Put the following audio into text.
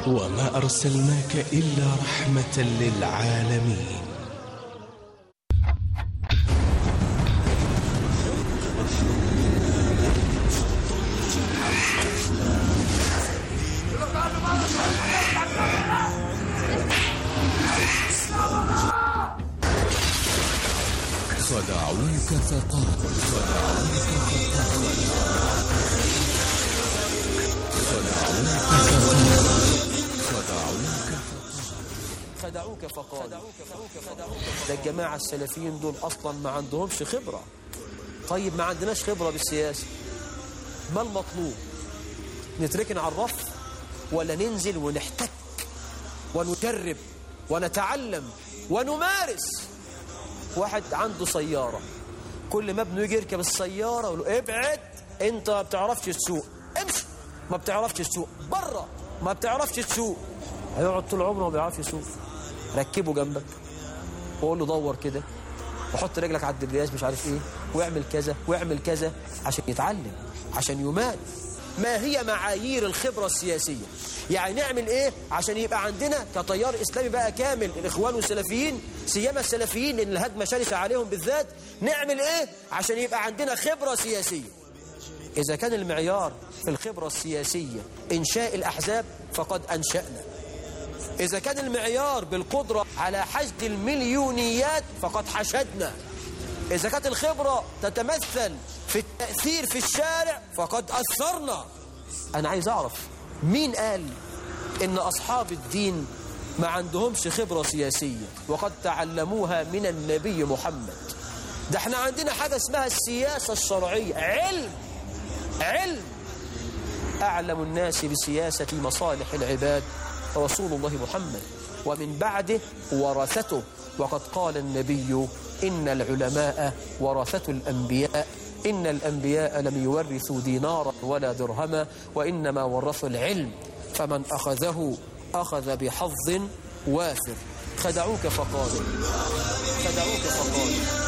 وما أرسلناك إلا رحمة للعالمين خدعوك فقالوا خدعوك خدعوك فقالوا ده الجماعة السلفيين دول أصلا ما عندهمش خبرة طيب ما عندناش خبرة بالسياسة ما المطلوب نتركن على الرف ولا ننزل ونحتك ونجرب ونتعلم ونمارس واحد عنده سيارة كل ما ابنه يجي يركب السيارة يقول له ابعد انت ما بتعرفش تسوق امشي ما بتعرفش تسوق بره ما بتعرفش تسوق هيقعد طول عمره ما بيعرفش يسوق ركبه جنبك وقول له دور كده وحط رجلك على الدبرياج مش عارف ايه واعمل كذا واعمل كذا عشان يتعلم عشان يمارس ما هي معايير الخبرة السياسية يعني نعمل ايه عشان يبقى عندنا كتيار اسلامي بقى كامل الاخوان والسلفيين سيما السلفيين لان الهجمة شرسة عليهم بالذات نعمل ايه عشان يبقى عندنا خبرة سياسية اذا كان المعيار في الخبرة السياسية انشاء الاحزاب فقد انشأنا إذا كان المعيار بالقدرة على حشد المليونيات فقد حشدنا إذا كانت الخبرة تتمثل في التأثير في الشارع فقد أثرنا أنا عايز أعرف مين قال إن أصحاب الدين ما عندهمش خبرة سياسية وقد تعلموها من النبي محمد ده احنا عندنا حاجة اسمها السياسة الشرعية علم علم أعلم الناس بسياسة مصالح العباد رسول الله محمد ومن بعده ورثته وقد قال النبي إن العلماء ورثة الأنبياء إن الأنبياء لم يورثوا دينارا ولا درهما وإنما ورثوا العلم فمن أخذه أخذ بحظ وافر خدعوك فقالوا خدعوك فقالوا